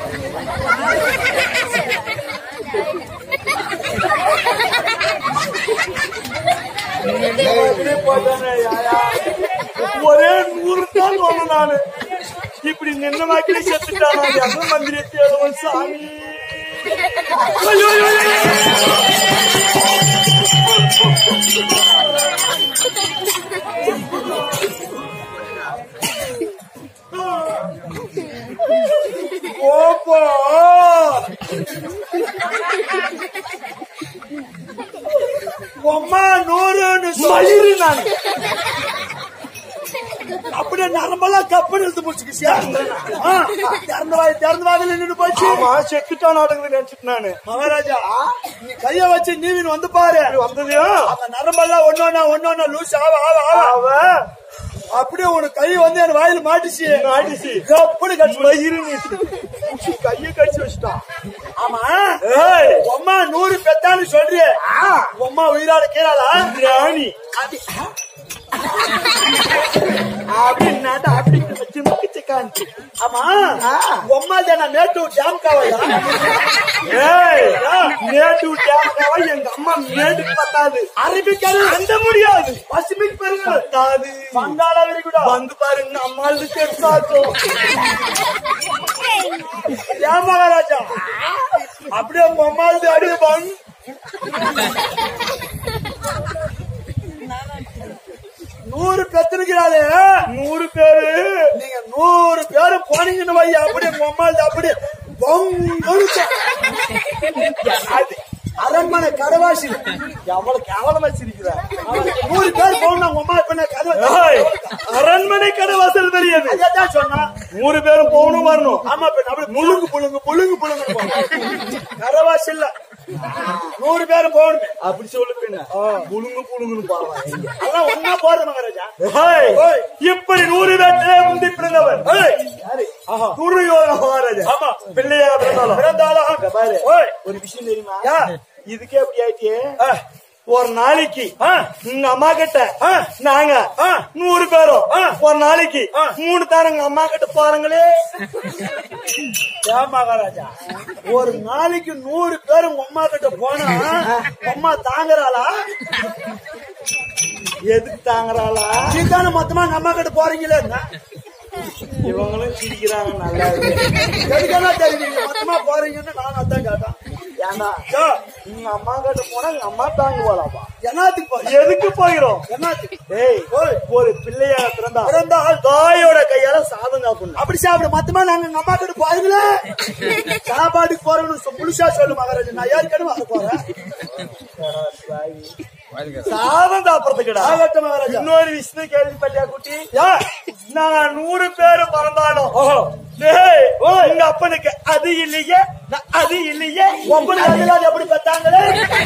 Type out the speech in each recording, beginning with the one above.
அப்படியே போட்டானே, யாரா? ஒரே நூறு நாள் ஒண்ணு நானு இப்படி நின்ன வாக்கிலே செத்துட்டானா எந்த மந்திரி தேடுவன் சாமி ஐயோ, ஐயோ, ஐயோ. ஓப்பா அம்மா நூறுன்னு மயிறு நான் அப்படியே நரம்பெல்லாம் கப்பல் எடுத்து போச்சுக்கிச்சியா திறந்த வாய் திறந்த வாயில நின்று போச்சு ஆமா செத்துட்டா நாடகம் நினைச்சிட்டு நானு மகாராஜா நீ கைய வச்சு நீவின் வந்து பாரு வந்ததையோ அந்த நரம்பெல்லாம் ஒன்னொன்னா ஒன்னொன்னா லூஸ் ஆவ ஆவ ஆவ அப்படியே உனக்கு கை வந்து என் வாயில மாட்டுச்சு மாட்டுச்சு அப்படி கடிச்சு மயிறு கைய கடிச்சு வச்சுட்டான் ஆமா உம்மா நூறு பெத்தான்னு சொல்றிய உம்மா உயிரோட கீழாளா ராணி அப்படின்னாட்டா அப்படி வச்சு முக்கிச்சு காஞ்சி ஆமா உம்மா தானே மேட்டு டேம் காவையா மேட்டு டேம் காவா எங்க அம்மா மேட்டுக்கு பத்தாது அரபிக்கடல் அந்த முடியாது பசிபிக் பெருங்கடல் பத்தாது வங்காள விரிகுடா வந்து பாருங்க அம்மாளுக்கு பெருசாக்கும் ஏன் மகாராஜா அப்படியே உங்க அம்மாளுக்கு அடியே பங்கு நூறு பெத்திருக்கிறாளே நூறு பேரு நீங்க நூறு பேரு போனீங்கன்னு வை அப்படியே மம்மாள் அப்படியே பொங்கலுச்ச. அது அரண்மனை கடவாசி எவ்வளவு கேவலமா சிரிக்கிற நூறு பேர் போனா உங்க அம்மா இப்ப நான் கதவை அரண்மனை கடவாசல் தெரியாது அதான் சொன்னா நூறு பேரும் போகணும் வரணும் ஆமா இப்ப நம்ம புழுங்கு புழுங்கு புழுங்கு புழுங்கு கடவாசி இல்ல நூறு பேரும் போகணுமே அப்படி சொல்லு பின்ன புழுங்கு புழுங்குன்னு பாவம் அதான் ஒன்னா போறது மகாராஜா இப்படி நூறு பேர்த்திலே முந்தி பிறந்தவர் துரியோக மகாராஜா ஆமா பிள்ளையா பிறந்தாலும் பிறந்தாலும் பாரு ஒரு விஷயம் தெரியுமா இதுக்கே எப்படி ஆயிட்டியே ஒரு நாளைக்கு உங்க அம்மா கிட்ட நாங்க நூறு பேரும் ஒரு நாளைக்கு மூணு பேரும் எங்க அம்மா கிட்ட போறாங்களே ஏன் மகாராஜா ஒரு நாளைக்கு நூறு பேர் உங்க அம்மா கிட்ட போனா அம்மா தாங்குறாளா எதுக்கு தாங்குறாளா நீதானே மொத்தமா நம்ம கிட்ட போறீங்களே இவங்களும் சிரிக்கிறாங்க நல்லா எதுக்கெல்லாம் தெரியுங்க மொத்தமா போறீங்கன்னு நான் அதான் கேட்டேன் ஏன்னா உங்க அம்மா கிட்ட போனா எங்க அம்மா தாங்குவாளாப்பா என்னத்துக்கு போய் எதுக்கு போயிரும் என்னத்துக்கு ஏய் ஒரு பிள்ளையா பிறந்தா பிறந்தால் தாயோட கையால சாதம் சாப்பிடணும் அப்படி சாப்பிட மொத்தமா நாங்க எங்க அம்மா கிட்ட போறீங்களே சாப்பாட்டுக்கு போறோம்னு முழுசா சொல்லு மகாராஜா நான் ஏற்கனவே வர போறேன் சாதம் சாப்பிடறதுக்குடா இன்னொரு விஷயம் கேள்விப்பட்டியா குட்டி நான் நூறு பேரு பிறந்தாலும் டேய், உங்க அப்பனுக்கு அது இல்லையே நான் அது இல்லையே ஒப்பனுக்கு அது இல்லாத எப்படி பார்த்தாங்களே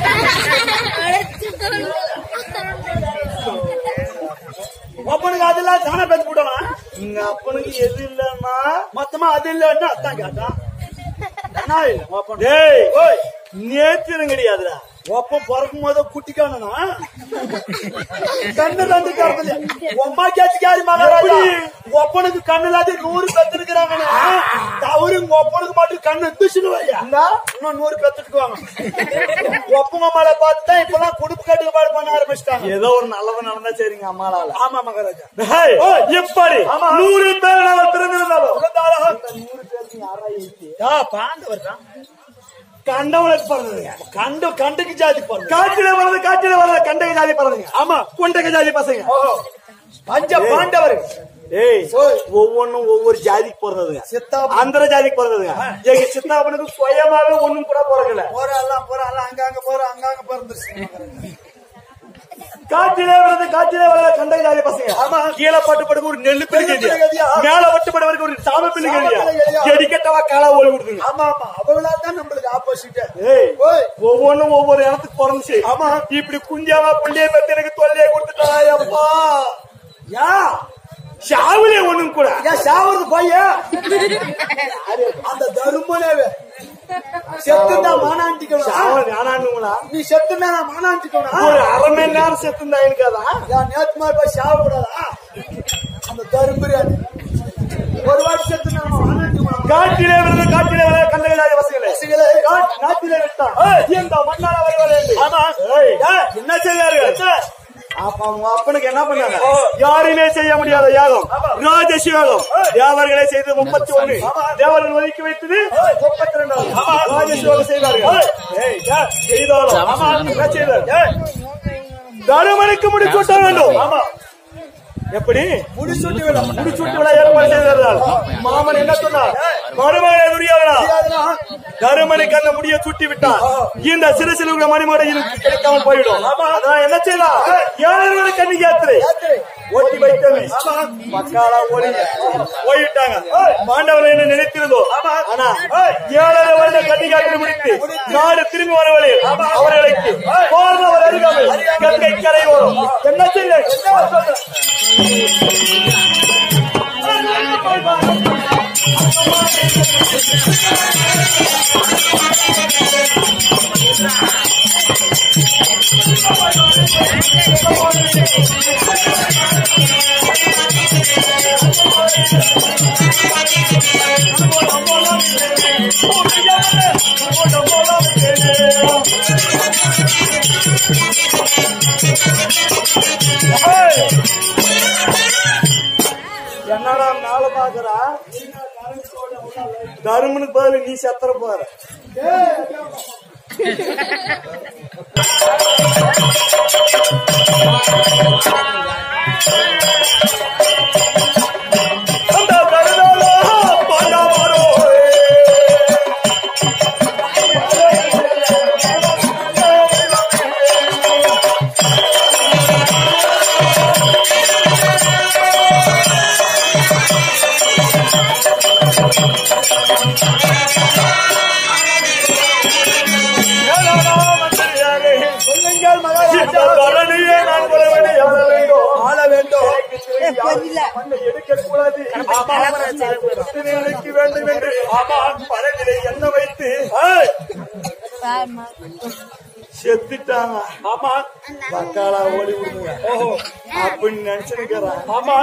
ஒப்பனுக்கு அது இல்லாத தானே பேசி போட்டலாம் உங்க அப்பனுக்கு எது இல்லன்னா மொத்தமா அது இல்லன்னா அதான் கேட்டான் என்ன இல்ல, ஒப்பன். டேய், நேத்திரம் கிடையாதுடா ஒப்பம் பிறக்கும் போது குட்டிக்கானா கண்ணு தந்து கறந்து ஒம்மா கேச்சுக்காரி மகாராஜா ஒப்பனுக்கு கண்ணு இல்லாத நூறு பெத்து இருக்கிறாங்க தவறு உங்க ஒப்பனுக்கு மட்டும் கண்ணு இருந்துச்சுன்னு வையா இன்னும் நூறு பெத்துக்குவாங்க ஒப்பங்க அம்மால பார்த்து தான் இப்பெல்லாம் குடுப்பு கட்டுப்பாடு பண்ண ஆரம்பிச்சிட்டாங்க ஏதோ ஒரு நல்லது நடந்தா சரிங்க அம்மாளால ஆமா மகாராஜா எப்படி நூறு பேர் நாங்கள் பிறந்திருந்தாலும் நூறு பேருக்கு யாரா இருக்கு பாண்டவர் தான் கண்டவனுக்கு பிறந்ததுங்க கண்ட கண்டுக்கு ஜாதி பிறந்தது காட்டில வர்றது காட்டில வர்றது கண்டக ஜாதி பிறந்ததுங்க ஆமா குண்டக ஜாதி பசங்க பஞ்ச பாண்டவர் ஏய் ஒவ்வொன்னும் ஒவ்வொரு ஜாதிக்கு பிறந்ததுங்க சித்தா அந்த ஜாதிக்கு பிறந்ததுங்க எங்க சித்தாப்பனுக்கு சுயமாவே ஒண்ணும் கூட பிறக்கல போற எல்லாம் போற எல்லாம் அங்கங்க போற அங்கங்க பிறந்துருச்சு காட்டிலே வர்றது காட்டிலே வர்றது கண்டக ஜாதி பசங்க ஆமா கீழே பட்டு படுக்க ஒரு நெல்லு பிள்ளைங்க மேல பட்டு படுவருக்கு ஒரு சாம பிள்ளைங்க எடிக்கட்டவா காலா ஓடி கொடுத்துங்க ஆமா ஆமா அவங்களா தான் நம்மளுக்கு ஆப்போசிட் ஒவ்வொன்னும் ஒவ்வொரு இடத்துக்கு பிறந்துச்சு ஆமா இப்படி குஞ்சாவா புள்ளிய பத்தி எனக்கு தொல்லையை கொடுத்துட்டா அப்பா யா சாவுலே ஒண்ணும் கூட ஏன் சாவுறது பையா அந்த தருமனே செத்துந்தா மானாண்டிக்கணும் மானாண்டுங்களா நீ செத்துந்தா நான் மானாண்டிக்கணும் ஒரு அரை மணி நேரம் செத்துந்தா எனக்கு அதான் நேத்து மாதிரி போய் சாவ கூடாதா அந்த தருமபுரி அது ஒரு வாட்டி செத்து காட்டிலே விழுந்து காட்டிலே விழுந்து காட்சிகளை நாட்டிலே விட்டான் இந்த மண்ணால வருவது என்று. ஆமா ஏய், ஏய், என்ன செய்தார்கள் அப்ப அவங்க அப்பனுக்கு என்ன பண்ணாங்க யாருமே செய்ய முடியாத யாகம் ராஜசி யாகம் தேவர்களை செய்து முப்பத்தி ஒண்ணு தேவர்கள் ஒதுக்கி வைத்தது முப்பத்தி ரெண்டாவது ராஜசி யாகம் செய்தார்கள் ஏய், ஏய், செய்தாலும் ஆமா, என்ன செய்தார் ஏய், தருமனுக்கு முடிச்சூட்ட வேண்டும் ஆமா எப்படி முடிசூட்டி விட முடிச்சூட்டு விழா ஏற்பாடு செய்தார்கள் மாமன் என்ன சொன்னார் மருமகனை துரியாதனா தருமனுக்கு அந்த முடிய சுட்டி விட்டார் இந்த சிறு சிறு மணிமடை கிடைக்காமல் போய்விடும் அதான் என்ன செய்யலாம் ஏழு கண்ணி யாத்திரை ஓட்டி வைத்தமே மக்காலா ஓடி போய்விட்டாங்க பாண்டவரை என்ன நினைத்திருந்தோம் ஆனா ஏழரை வருட கண்ணி யாத்திரை முடித்து நாடு திரும்பி வர வழியில் அவர்களுக்கு போர்ந்தவர் அருகாமல் கங்கை கரை வரும் என்ன செய்ய என்னடா நாளை பாக்குறா தருமனுக்கு பதில் நீ செத்துற போற அந்த கருணாலோ பாண்டாவரோ சொல்லுங்கள் இந்த மகாராஜா தரணியை நான் கொள்ள வேண்டிய எவ்வளவு வேண்டும் ஆள வேண்டும் மண்ணை எடுக்கக்கூடாது எனக்கு வேண்டும் என்று பழங்களை என்ன வைத்து செத்துட்டாங்க ஆமா பக்காலா ஓடி விடுங்க அப்படின்னு நினைச்சிருக்கிறான் ஆமா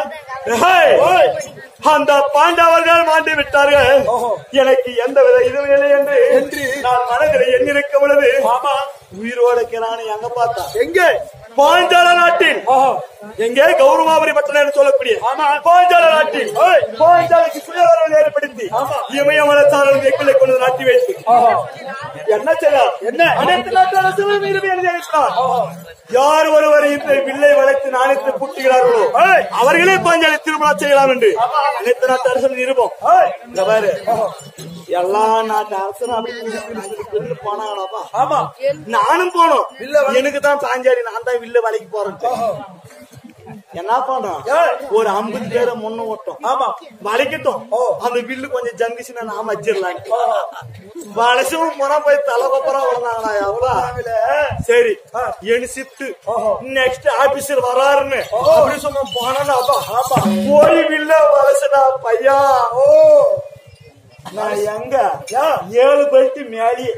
அந்த பாண்டவர்கள் மாண்டு விட்டார்கள் எனக்கு எந்த வித இதுவும் இல்லை என்று நான் மனதில் எண்ணிருக்க பொழுது ஆமா உயிரோட இருக்கிறான்னு எங்க பார்த்தா எங்க பாஞ்சால நாட்டில் எங்கே கௌரவாபுரி பட்டணம் சொல்லக்கூடிய பாஞ்சால நாட்டில் பாஞ்சாலைக்கு சுயவரம் ஏற்படுத்தி இமயமலத்தாரர்கள் எங்களை கொண்டு நாட்டி வைத்து என்ன செய்யலாம் என்ன அனைத்து நாட்டு அரசுகளும் இறுதி எழுதியிருக்கிறார் யார் ஒருவர் இந்த வில்லை வளைத்து நாணித்து புட்டுகிறார்களோ அவர்களே பாஞ்சாலை திருமணம் செய்யலாம் என்று அனைத்து நாட்டு அரசு நிருபம் இந்த பாரு எல்லா நாட்டு அரசரும் அப்படி போனாங்களாப்பா ஆமா நானும் போனோம் எனக்கு தான் பாஞ்சாலி நான் தான் வில்ல வலைக்கு போறேன் என்ன பண்றோம் ஒரு ஐம்பது பேரை முன்ன ஓட்டம் ஆமா வளைக்கட்டும் அந்த வில்லு கொஞ்சம் ஜங்குச்சுன்னா நாம வச்சிடலாம் வளைச்சும் முறை போய் தலை கொப்பரா விடுறாங்களா எவ்வளவு சரி என் ஷிஃப்ட் நெக்ஸ்ட் ஆபீசர் வராருன்னு அப்படி சொன்ன போனா போய் வில்ல வளைச்சடா பையா ஓ நான் எங்க ஏழு பெல்ட் மேலேயே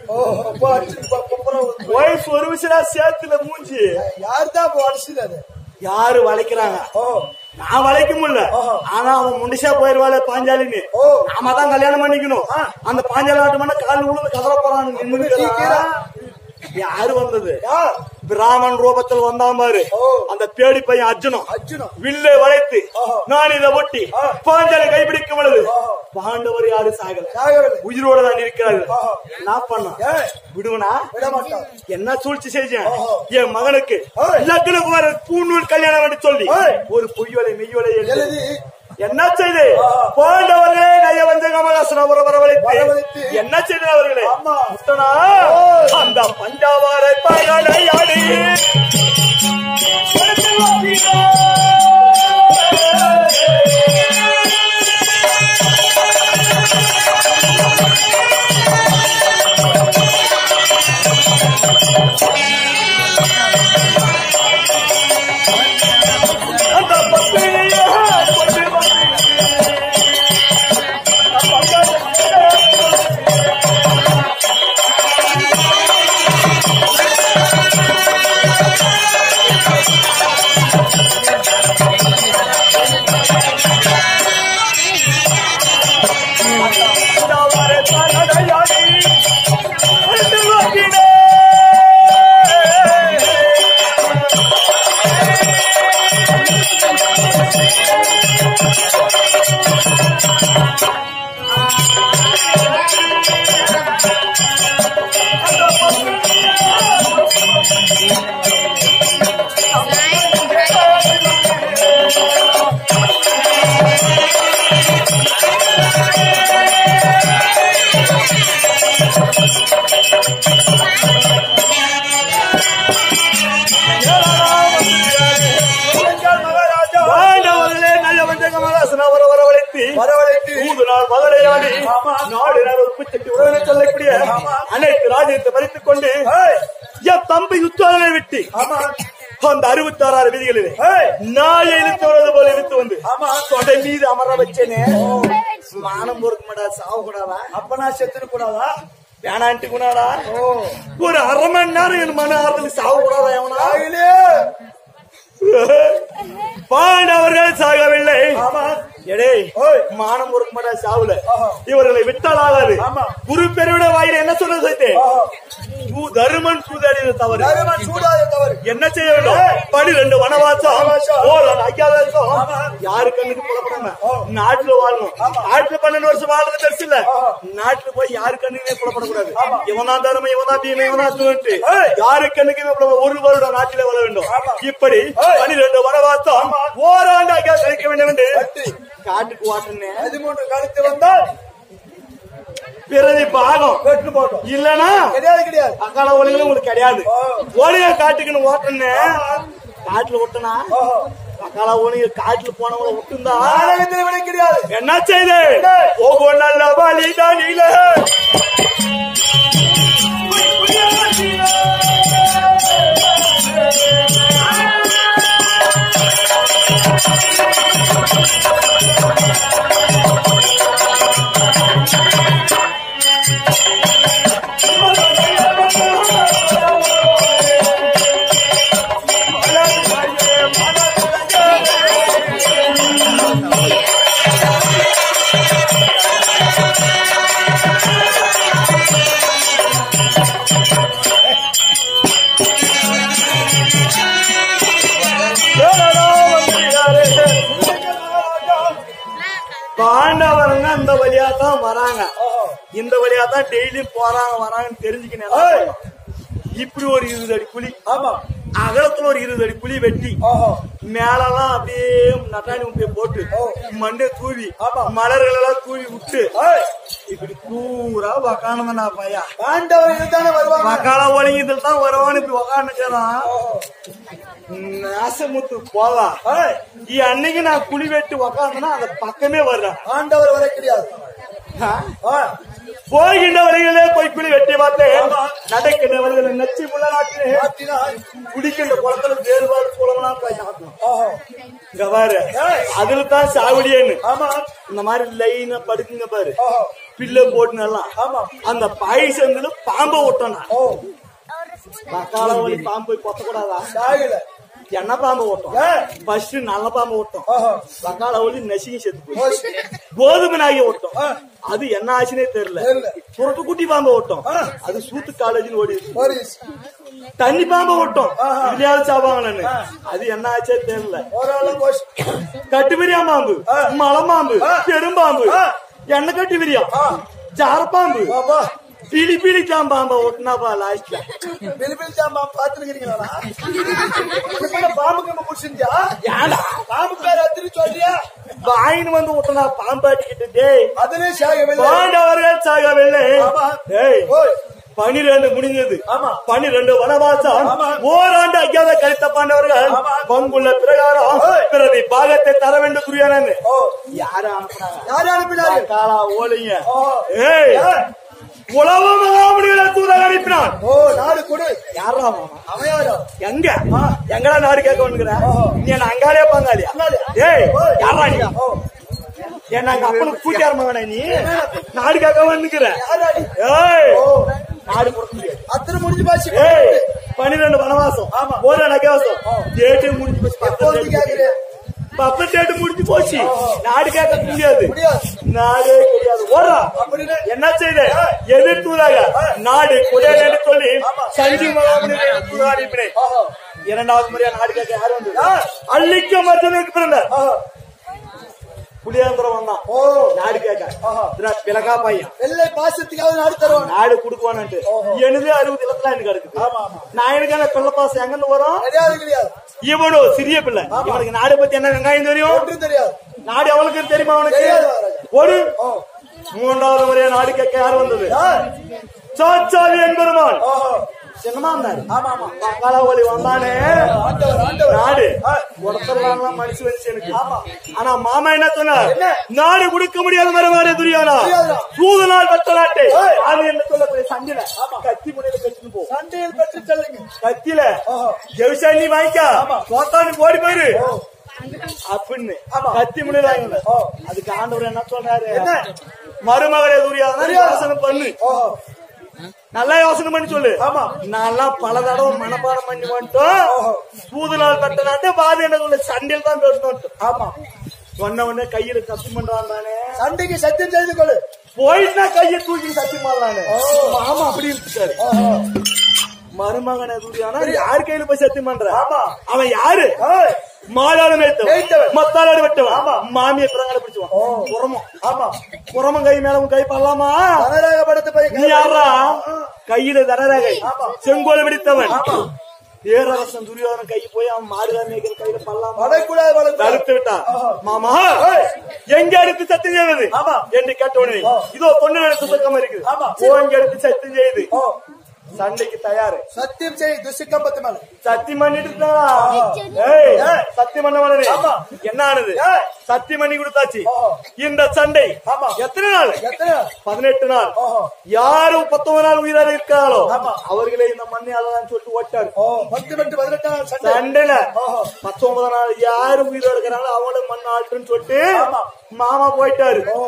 வயசு ஒரு விஷயம் சேத்துல மூஞ்சி யார் தான் அடிச்சுது அது யாரு வளைக்கிறாங்க ஓ நான் வளைக்க முடியல ஆனா அவன் முண்டிசா போயிருவாளே பாஞ்சாலின்னு ஓ. நாம தான் கல்யாணம் பண்ணிக்கணும் அந்த பாஞ்சாலி நாட்டு மண்ண கால் விழுந்து கதற போறான்னு நின்னுக்கிறான். யாரு வந்தது யார் பிராமன் ரூபத்தில் வந்தான் பாரு ஓ. அந்த பேடி பையன் அர்ஜுனம் அர்ஜுனம் வில்லை வளைத்து ஆஹா. நான் இதை ஒட்டி ஆ. பாஞ்சாலி கைப்பிடிக்கும் பொழுது ஆஹா. பாண்டவர் யாரு சாகல சாகவில்லை உயிரோட தான் இருக்கிறார்கள் ஆஹா. என்ன பண்ண ஏய், விடுவனா விட மாட்டான் என்ன சூழ்ச்சி செஞ்சேன் ஆஹா. என் மகனுக்கு ஏய். லக்னம் வர பூநூல் கல்யாணம் என்று சொல்லி ஏய். ஒரு பொய்யலை மெய்யலை எழுதி எழுதி என்ன செய்து ஆஹா. பாண்டவர்களே நயவஞ்ச கமலாசன வரவழைத்து வரவழைத்து. என்ன செய்து அவர்களே ஆமா. முட்டனா ஓய். அந்த பஞ்சாவாரை பகடையாடி அந்த பத்திரியை கொண்டு பஞ்சாவாரை பகடையாடி நாட்டிலே பாண்டவர்களே நல்ல வஞ்சக மகாசனா வர வரவழைத்து வரவழைத்து மூன்று நாள் மதுரையாடி நாடு நேரம் உப்புச்சட்டி உறவினை சொல்லக்கூடிய அனைத்து ராஜ்யத்தை பறித்துக் கொண்டு என் தம்பி யுத்தாதனை விட்டு அந்த அறுபத்தாறு விதிகளிலே நாயை இழுத்து வருவது போல இழுத்து வந்து தொடை மீது அமர வச்சேனே மானம் பொறுக்க மாட்டா சாவு கூடாதா அப்ப நான் செத்துட்டு கூடாதா வேணான்ட்டு கூடாதா ஒரு அரை மணி நேரம் என் மன ஆறுதல் சாவு கூடாதா எவனா தாயிலே பாண்டவர்கள் சாகவில்லை ஆமா எடே ஓய். மானம் பொறுக்க மாட்டா சாவுல ஆஹா. இவர்களை விட்டால் ஆகாது ஆமா. குரு பெருவிட வாயில என்ன சொல்ல சேர்த்தேன் தருமன் சூதாடியது தவறு தருமன் சூடாத தவறு என்ன செய்ய வேண்டும் பனிரெண்டு வனவாசம் வனவாசம். ஓர் ஐயாயிரம் ஆமா. யாரு கண்ணுக்கு புலப்படாம நாட்டுல வாழணும் நாட்டுல பன்னெண்டு வருஷம் வாழ்றது பெருசு இல்ல நாட்டுல போய் யாரு கண்ணுக்குமே புலப்படக்கூடாது இவனா தர்மம் இவனா பீமை இவனா சொல்லிட்டு யாரு கண்ணுக்குமே புலப்பட ஒரு வருடம் நாட்டிலே வாழ வேண்டும் இப்படி பனிரெண்டு வனவாசம் ஓராண்டு ஐயா கழிக்க வேண்டும் என்று பத்து காட்டுக்கு வாட்டுனேன் பதிமூன்று கழுத்து வந்தால் பிறகு பாகம் வெட்டு போட்டோம் இல்லனா கிடையாது கிடையாது அக்கால ஒளிகளும் உங்களுக்கு கிடையாது ஓ. ஓடிய காட்டுக்குன்னு ஓட்டுனேன் காட்டுல விட்டனா ஓஹோ. அக்கால ஒளிங்க காட்டுல போனவங்கள விட்டுந்தா நாடகத்தில் விட கிடையாது என்ன செய்து ஒவ்வொரு நல்ல வழிதானில பாண்டவருங்க அந்த வழியா தான் வராங்க இந்த வழியா தான் டெய்லியும் போறாங்க வராங்கன்னு தெரிஞ்சுக்கணும் இப்படி ஒரு இருபது அடி குழி ஆமா அகலத்துல ஒரு இருபது அடி குழி வெட்டி ஓஹோ மேலெல்லாம் அப்படியே நட்டாணி முட்டையை போட்டு மண்டே தூவி ஆமா. மலர்கள் எல்லாம் தூவி விட்டு ஏய், இப்படி பூரா உக்காணுங்கண்ணா பையா பாண்டவர்கள் தானே வருவாங்க மக்கால ஒழுங்கி இதில் தான் வருவான்னு இப்படி உக்காந்துக்கிறான் நாசமுத்து போவா ஏய், இ அன்னைக்கு நான் குழி வெட்டி உக்காந்தனா அந்த பக்கமே வர்றேன் ஆண்டவர் வர கிடையாது ஆ, போகின்ற வழிகளே போய் குழி வெட்டி பார்த்தேன் நடக்கின்ற வழிகளை நச்சு முள்ள நாட்டு மாற்றினால், குடிக்கின்ற குளத்துல வேறுபாடு குளம்னா போய் சாப்பிடணும் ஓஹோ. இங்க பாரு அதுல தான் சாவடியேன்னு ஆமா இந்த மாதிரி லைனா படுக்குங்க பாரு ஓஹோ. பில்ல போட்டு நல்லா ஆமா அந்த பாய் சந்தில பாம்பை ஓட்டணும் ஓ பக்கால வழி பாம்பு போய் கொத்தக்கூடாதா தாயில என்ன பாம்பு ஓட்டம் ஏ, ஃபர்ஸ்ட் நல்ல பாம்பு ஓட்டம் ஓஹோ. பக்கால வழி நசுங்கி செத்து போய் ஓஷ். கோதுமை நாயகி ஓட்டம் ஆ, அது என்ன ஆச்சுனே தெரியல தெரியல. புரட்டு குட்டி பாம்பு ஓட்டம் ஆ. அது சூத்து காலேஜ்னு ஓடி போலீஸ். தண்ணி பாம்பு ஓட்டம் ஆஹா. இதுலயாவது சாப்பாங்கன்னு அது என்ன ஆச்சே தெரியல ஒரு ஆளு போஷ். கட்டுவிரியா பாம்பு ஆ. மலம்பாம்பு ஆ. பெரும்பாம்பு ஆ. எண்ணெய் கட்டி விரியா ஆ. ஜாரப்பாம்பு பாப்பா, பிலி பிலி பாம்பா ஒட்டினாப்பா லாஸ்ட்ல பிலிபில் ஜாம்பா பாத்துருக்கீங்களா பாம்புக்கு நம்ம முடிச்சுட்டியா ஏடா பாம்பு பேர் அத்திரி சொல்றியா வாயின்னு வந்து ஒட்டினா பாம்பாட்டிக்கிட்டு டேய் அதுலே சாகவில்லை பாண்டவர்கள் சாகவில்லை ஆமா. டேய் ஓய், பனிரெண்டு முடிஞ்சது ஆமா. பனிரெண்டு வனவாசம் ஆமா. ஓராண்டு அஜாத கழித்த பாண்டவர்கள் ஆமா. பங்குள்ள பிரகாரம் ஓய். பிறகு பாகத்தை தர வேண்டும் புரியானு ஓ யாரு அனுப்புனாங்க யாரு அனுப்பினாரு காலா ஓலைங்க ஓ ஏய் ஏ, உலக மகாமுடிகளை தூதாக அனுப்பினான் ஓ நாடு கொடு யாரா மாமா அமையாரா எங்க எங்கடா நாடு கேட்க வந்துக்கிறேன் ஓஹோ. நீ என்ன அங்காலே பங்காளியா அங்காளியா? ஏய் ஓய். யாரா நீ ஓ என்ன அங்க அப்பனுக்கு கூட்டியார் மகனே நீ நாடு கேட்க வந்துக்கிற யாராடி ஏய் ஓ நாடு கொடுக்க முடியாது அத்தனை முடிஞ்சு போச்சு ஏய் பன்னிரெண்டு வனவாசம் ஆமா. ஒரு நகவாசம் டேட்டே முடிஞ்சு போச்சு எப்போ வந்து பத்து கேக்குறேன் பப்ப டேட்டு முடிஞ்சு போச்சு நாடு கேட்க முடியாது முடியாது நாடே கிடையாது ஓடுறா அப்படின்னு என்ன செய்த எதிர்த்தூதாக நாடு குடையல் என்று சொல்லி சஞ்சி மகாமணி அனுப்பினேன் ஆஹா. இரண்டாவது முறையா நாடு கேட்க யார் வந்தது அள்ளிக்க மருத்துவருக்கு பிறந்த ஆஹா. புளியாந்திரம் வந்தான் ஓ நாடு கேட்க ஆஹா. இதுடா பிளகா பையன் வெள்ளை பாசத்துக்காக நாடு தருவாங்க நாடு குடுக்குவான்ட்டு எனது அறுபது இலத்துல எனக்கு இருக்குது ஆமா ஆமா நான் எனக்கான பிள்ளை பாசம் எங்க இருந்து வரும் கிடையாது கிடையாது இவனோ சிறிய பிள்ளை இவனுக்கு நாடு பத்தி என்ன வெங்காயம் தெரியும் ஒன்றும் தெரியாது நாடு அவளுக்கு தெரியுமா அவனுக்கு தெரியாது மகாராஜா. ஒரு ஓ மூன்றாவது முறையா நாடு கேட்க யார் வந்தது யார்? சாச்சாவி என்பெருமான் ஓஹோ சின்னமா இருந்தாரு ஆமா ஆமா மங்களவழி வந்தானே ஆண்டவர் ஆண்டவர் நாடு ஒருத்தர்லாம் மனுஷன் வச்சு எனக்கு ஆனா மாமா என்ன சொன்னார் என்ன? நாடு கொடுக்க முடியாத மரமான துரியானா துரியோதனா. சூது நாள் பட்ட நாட்டை ஏய். அது என்ன சொல்லக்கூடிய சண்டில கத்தி முனையில கட்டின்னு போ சண்டையில் பெற்று செல்லுங்க கத்தியில ஓஹோ. ஜெவிசா நீ வாங்கிக்கா ஆமா. தோத்தானு ஓடி போயிரு ஓ. அப்படின்னு ஆமா. கத்தி முனையில வாங்கின ஓ. அதுக்கு ஆண்டவர் என்ன சொல்றாரு என்ன? மருமகளே துரியாதனா துரியோதனா. யோசனை பண்ணு ஓஹோ நல்லா யோசனை பண்ணி சொல்லு ஆமா. நான்லாம் பல தடவை மனப்பாடம் பண்ணி வந்துட்டோம் ஓஹோ. சூது நாள் கட்டினாட்டு பாதி எனக்கு உள்ள சண்டையில் தான் பேசணும் ஆமா சொன்ன உடனே கையில சத்தி பண்றான் தானே சண்டைக்கு சத்தியம் செய்து கொடு போயிட்டா கையை தூக்கி சத்தி பண்ணலானே ஓ. மாமா அப்படி இருக்காரு ஓஹோ மருமகனை தூக்கியானா யார் கையில போய் சத்தி பண்ற ஆமா. அவன் யாரு ஏய். மாலாடு மேய்த்தவன் மேய்த்தவன். மத்தாளாடு வெட்டவன் மாமியை பிறங்கால பிடிச்சுவான் ஓ. புறமும் ஆமா புறமும் கை மேல உன் கை பண்ணலாமா கனராக படுத்து போய் நீ யாரா கையில தரரகை ஆமா. செங்கோல் வெடித்தவன் ஆமா. பேரரசன் துரியோதன கை போய் அவன் மாடுகார மேய்க்கிற கையில பல்லாமா வடக்கூடாது வடக்கூடாது தடுத்து விட்டான் ஆஹா. மாமா எங்க எடுத்து சத்தியம் செய்வது ஆமா. என்று கேட்டோனே ஆ. இதோ பொண்ணு எடுத்து சுத்தமா இருக்குது ஆமா. ஓ இங்க எடுத்து சத்தியம் செய்யுது ஓ சண்டைக்கு தயாரு சத்தியம் செய் துசிக்கம்பத்து மேல சத்தியம் பண்ணிட்டு இருந்தாளா? ஆ. ஏய் ஏய். சத்தியம் பண்ண மாட்டேன் ஆமா. என்ன ஆனது ஏய். சத்தியம் பண்ணி கொடுத்தாச்சு ஓ. இந்த சண்டை ஆமா. எத்தனை நாள் எத்தனை பதினெட்டு நாள் ஓஹோ யாரு பத்தொன்பது நாள் உயிராக இருக்காளோ ஆமா. அவர்களே இந்த மண்ணை அதான் சொல்லிட்டு ஓட்டாரு ஓ பத்து பத்து பதினெட்டு நாள் சண்டை சண்டையில ஓஹோ பத்தொன்பது நாள் யாரு உயிரோட இருக்கிறாங்களோ அவங்களும் மண் ஆட்டுன்னு சொல்லிட்டு ஆமா. மாமா போயிட்டாரு ஓ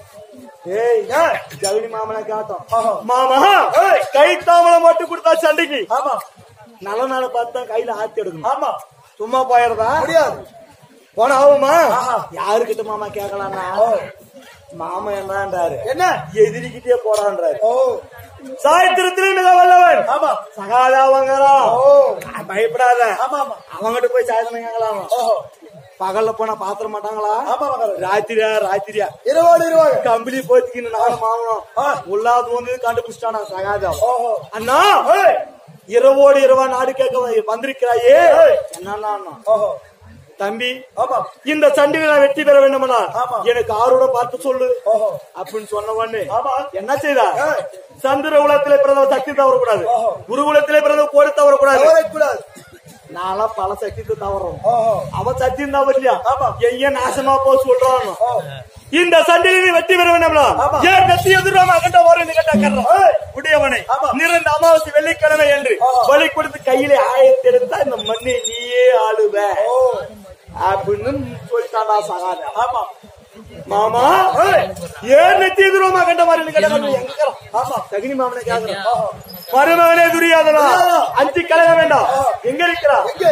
ஏய் ஏய். ஜவுளி மாமனை காட்டும் ஆஹா. மாமா கை தாமலை மட்டும் கொடுத்தா சண்டைக்கு ஆமா நல்ல நாளை பார்த்து தான் கையில ஆத்தி எடுக்கணும் ஆமா சும்மா போயிடுறதா முடியாது போன ஆகுமா ஆஹா. யாருக்கிட்ட மாமா கேட்கலாம்னா ஓ மாமா என்னன்றாரு என்ன எதிரிக்கிட்டே போறான்றாரு ஓ சாயத்திரத்திலே மிக வல்லவன் ஆமா சகாதாவங்கிறா ஓ பயப்படாத ஆமா ஆமா அவங்கிட்ட போய் சாயந்தரம் கேட்கலாமா ஓஹோ பகல்ல போனா பாத்திர மாட்டாங்களா ஆமா மகன் ராத்திரியா ராத்திரியா இருவாடு இருவாடு கம்பளி போத்திக்கின்னு நானும் மாமனும் ஆ. உள்ளாது வந்து கண்டுபிடிச்சிட்டானா சகாதம் ஓஹோ அண்ணா ஏய். இரவோடு இரவா நாடு கேட்க வ- வந்திருக்கிறாயே என்னன்னா அண்ணா? ஓஹோ தம்பி ஆமா இந்த சண்டையில நான் வெற்றி பெற வேண்டுமனா ஆமா. எனக்கு ஆரோட பார்த்து சொல்லு ஓஹோ அப்படின்னு சொன்ன உடனே ஆமா என்ன செய்தா ஏய். சந்திர குலத்திலே பிறந்தவ சக்தி தவறக்கூடாது ஓஹோ. குருகுலத்திலே பிறந்தவ கோடி தவறக்கூடாது தவறக்கூடாது நான்லாம் பல சக்தித்தை தவறோம் ஓஹோ அவன் சத்தியம் தவறியா ஆமா. எங்க நாசமா போ சொல்றான் ஓ இந்த சண்டையில் நீ வெற்றி பெற வேண்டும்னா ஆமா. ஏன் கத்தி எதிராம அகண்ட வரும் கேட்டா ஏய். உடையவனை ஆமா. நிறந்த அமாவாசை வெள்ளிக்கிழமை என்று ஆமா. பலி கொடுத்து கையிலே ஆயத்தெடுத்தா இந்த மண்ணை நீயே ஆளுவ ஓ அப்படின்னு சொல்லிட்டானா சகாத ஆமா மாமா ஏய். ஏன் நெத்தி எதிராம அகண்ட மாதிரி கேட்டா எங்க இருக்கிறான்? ஆமா தகுனி மாமனை கேக்குறான் ஓஹோ மருமகனே துரியாதனா துரியோதனா. அஞ்சு கலக வேண்டாம் ஆ. எங்க இருக்கிறா எங்கே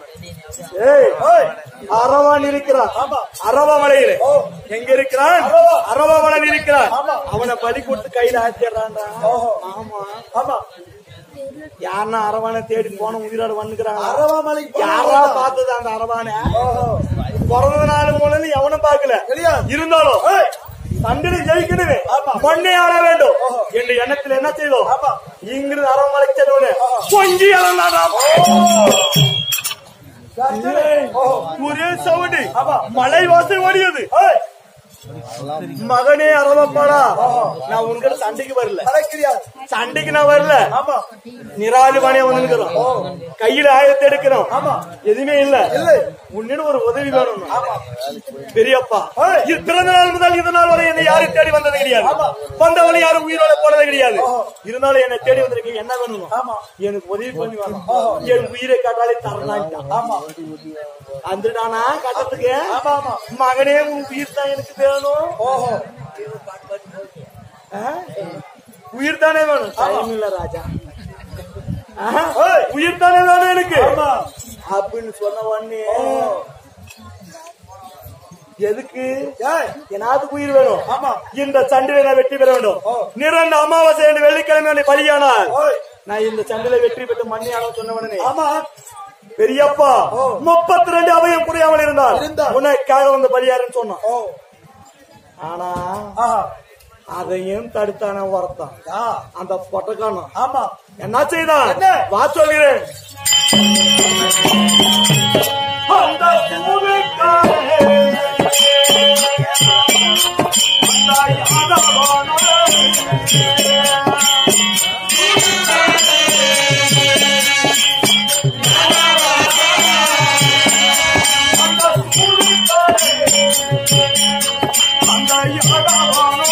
ஏய் ஏய். அரவான் இருக்கிறான் ஆமா. அரவா மலையில ஓ. எங்க இருக்கிறான் அரவா. அரவா மலை இருக்கிறான் ஆமா. அவனை பலி கொடுத்து கையில ஆத்திடுறான்டா ஓஹோ. ஆமா ஆமா யாருன்னா அரவானை தேடி போன உயிரோட வந்துக்கிறாங்க அரவாமலைக்கு யாரா பார்த்தது அந்த அரவானை ஓஹோ பிறந்த நாள் மூலம் எவனும் பார்க்கல கிடையாது இருந்தாலும் ஏய். சண்டனை ஜெயிக்கணுமே ஆமா. மண்ணை ஆட வேண்டும் ஓஹோ. என்ற எண்ணத்துல என்ன செய்தோம் ஆமா. இங்கிருந்து அரவமலைக்கு சென்றவனே கொஞ்சி இழந்தாடாம் ஏய், ஓஹோ ஒரே சவுண்டு ஆமா. மலை வாசல் ஓடியது ஏய். மகனே அரவப்பாடா நான் உன்கிட்ட சண்டைக்கு வரல கிடையாது சண்டைக்கு நான் வரல ஆமா நிராஜபாணியா வந்துருக்கிறோம் கையில ஆயத்தை எடுக்கிறோம் ஆமா. எதுவுமே இல்ல இல்லை. உன்னிடம் ஒரு உதவி வேணும் ஆமா பெரியப்பா ஏய். இது பிறந்த நாள் முதல் இது நாள் வரை என்னை யாரும் தேடி வந்தது கிடையாது ஆமா. வந்தவனை யாரும் உயிரோட போனது கிடையாது ஓஹோ. இருந்தாலும் என்னை தேடி வந்திருக்கு என்ன வேணும் ஆமா எனக்கு உதவி பண்ணி வேணும் ஓஹோ. என் உயிரை காட்டாலே தரலான்ட்டான் ஆமா வந்துட்டானா கட்டத்துக்கு ஆமா ஆமா மகனே உன் உயிர் தான் எனக்கு வேணும் ஓஹோ ஆ? உயிர் தானே வேணும் டைம் இல்ல ராஜா ஆ? ஏய். உயிர் தானே வேணும் எனக்கு ஆமா அப்படின்னு சொன்ன உடனே எதுக்கு ஏய், என்னாவது உயிர் வேணும் ஆமா இந்த சண்டையில நான் வெற்றி பெற வேண்டும் ஓ. நிரந்த அமாவாசை என்று வெள்ளிக்கிழமை என்னை பலியானால் ஓய், நான் இந்த சண்டையில வெற்றி பெற்று மண்ணியான சொன்னவனே ஆமா பெரியப்பா ஓ. முப்பத்தி ரெண்டு அவையும் புரியாமல் இருந்தால் இருந்தால். உனக்காக வந்து பலியாருன்னு சொன்னான் ஓ ஆனா ஆஹா அதையும் தடுத்தான ஒருத்தான் யா அந்த பொட்டக்கானம் ஆமா என்ன செய்தான் என்ன? வா சொல்கிறேன் அந்த பூமிக்காரே, அந்த யாதவானே, அந்த பூமிக்காரே, அந்த யாதவானே,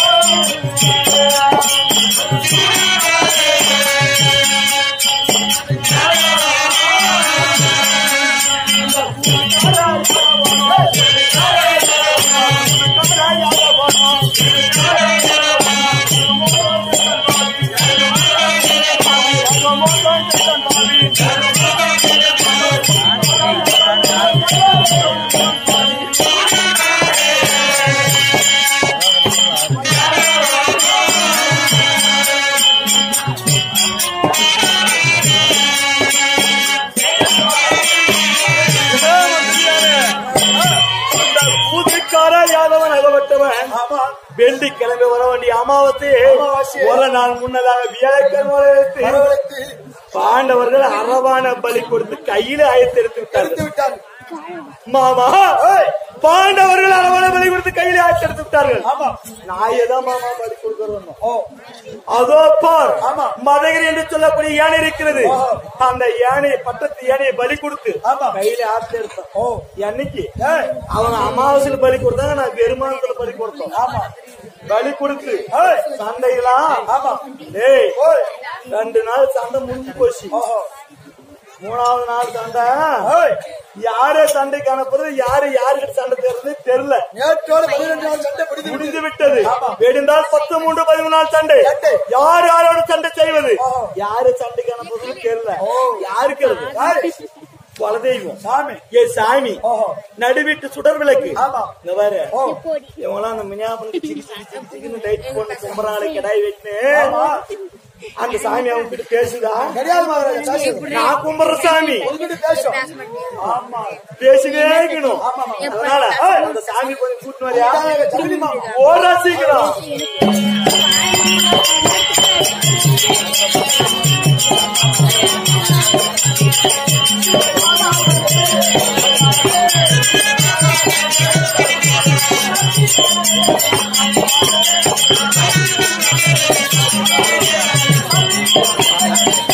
பூஜைக்கார யாதவன் அகப்பட்டவன் ஆமா வெள்ளிக்கிழமை வர வேண்டிய அமாவாசை அமாவாசை. ஒரு நாள் முன்னதாக வியாழக்கிழமை வரவேற்று வரவழைத்து பாண்டவர்கள் அரவான பலி கொடுத்து கையில ஆயத்தெடுத்து எடுத்து விட்டார்கள் விட்டார் மாமா ஏய், பாண்டவர்கள் அரவான பலி கொடுத்து கையில ஆயத்தெடுத்து விட்டார்கள் ஆமா நான் ஏதான் மாமா பலி கொடுக்கிறோம் ஓ அதோ பார் ஆமா. மதகிரி என்று சொல்லக்கூடிய யானை இருக்கிறது ஓஹோ. அந்த யானை பட்டத்து யானையை பலி கொடுத்து ஆமா. கையில ஆத்து எடுத்தான் ஓ என்னைக்கு ஏய், அவங்க அமாவாசையில பலி கொடுத்தாங்க நான் பெருமானத்துல பலி கொடுத்தோம் ஆமா பலி கொடுத்து ஏய், சண்டைலாம் ஆமா ஏய் ஓய் ரெண்டு நாள் சண்டை முடிஞ்சு போச்சு ஓஹோ மூணாவது நாள் சண்டை ஏய், யாரு சண்டைக்கு அனுப்புறது யாரு யாருக்கு சண்டை தேர்றது தெரியல நேற்றோட பதினெண்டு நாள் சண்டை பிடித்து முடிந்து விட்டது ஆமா. வெடிந்தால் பத்து மூன்று பதிமூணு நாள் சண்டை சண்டை. யார் யாரோட சண்டை செய்வது ஓஹோ. யாரு சண்டைக்கு அனுப்புறது தெரியல யாருக்கு அது? யாரு? குலதெய்வம் சாமி ஏ சாமி ஓஹோ நடுவீட்டு சுடர் விளக்கு ஆமா இந்த பாரு ஓ இவங்களாம் அந்த மினியாபுரம் சிக்கி சிக்கி சிக்கி சிக்கின்னு லைட் போட்டு கும்பராளை கிடாய் வெட்டு ஆமா. அந்த சாமி அவங்க கிட்ட பேசுதா கிடையாது மகாராஜா சாட்சி நான் கும்பிடுற சாமி உங்ககிட்ட பேசும் ஆமா பேசினே இருக்கணும் ஆமா, ஆமா. அதனால ஏய், அந்த சாமி கொஞ்சம் கூட்டு வரியா ஜல்தி மாமா ஓடா சீக்கிரம் ஆ